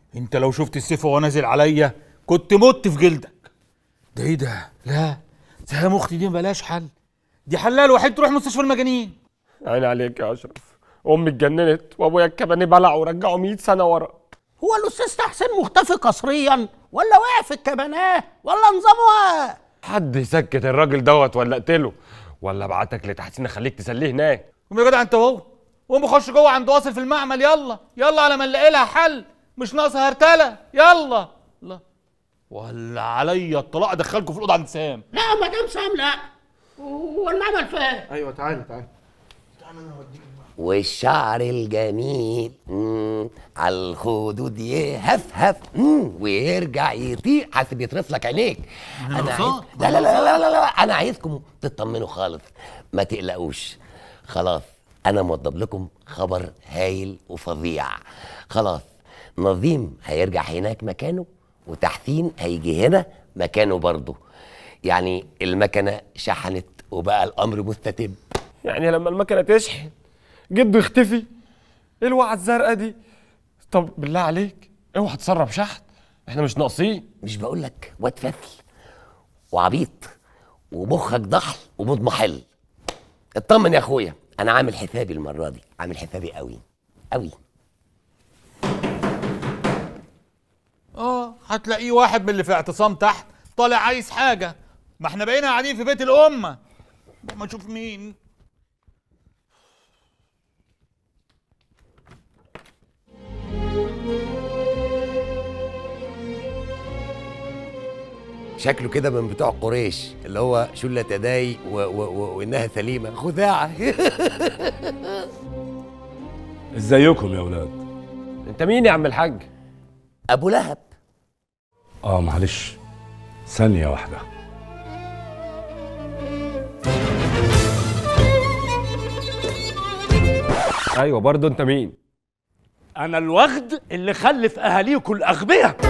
انت لو شفت السيف وهو نازل عليا كنت مت في جلدك ده ايه ده لا سهام اختي دي بلاش حل دي حلها الوحيد تروح مستشفى المجانين عيني عليك يا اشرف امي اتجننت وابويا الكباني بلع ورجعه 100 سنه ورا هو الاستاذ تحسين مختفي قصريا ولا واقع في الكباناه ولا نظامها حد يسكت الراجل دوت ولا اقتله ولا ابعتك لتحسين اخليك تسليه هناك قوم يا جدع انت وهو قوم خش جوه عند واصل في المعمل يلا يلا على ما نلاقي لها حل مش ناقصه هرتله يلا لا ولا عليا الطلاق ادخلكم في الاوضه عند سام لا مدام سام لا هو المعمل فين ايوه تعالى تعالى والشعر الجميل مم، على الخدود يهفهف مم، ويرجع يطير حاسب يطرف لك عينيك انا عايز لا لا لا لا لا, لا انا عايزكم تطمنوا خالص ما تقلقوش خلاص انا موضب لكم خبر هايل وفظيع خلاص نظيم هيرجع هناك مكانه وتحسين هيجي هنا مكانه برضه يعني المكنه شحنت وبقى الامر مستتب يعني لما المكنه تشحن جده يختفي ايه الوعى الزرقاء دي طب بالله عليك اوعى تسرب شحن احنا مش ناقصين مش بقول لك واد فثل وعبيط ومخك ضحل ومضمحل اطمن يا اخويا انا عامل حسابي المره دي عامل حسابي قوي قوي اه هتلاقيه واحد من اللي في اعتصام تحت طالع عايز حاجه ما احنا بقينا قاعدين في بيت الامه ما اشوف مين شكله كده من بتوع قريش اللي هو شلة يداي و- و- و- وانها سليمه خداعه ازيكم يا ولاد انت مين يا عم الحاج ابو لهب اه معلش ثانية واحدة ايوه برضه انت مين انا الوغد اللي خلف اهاليكم الاغبياء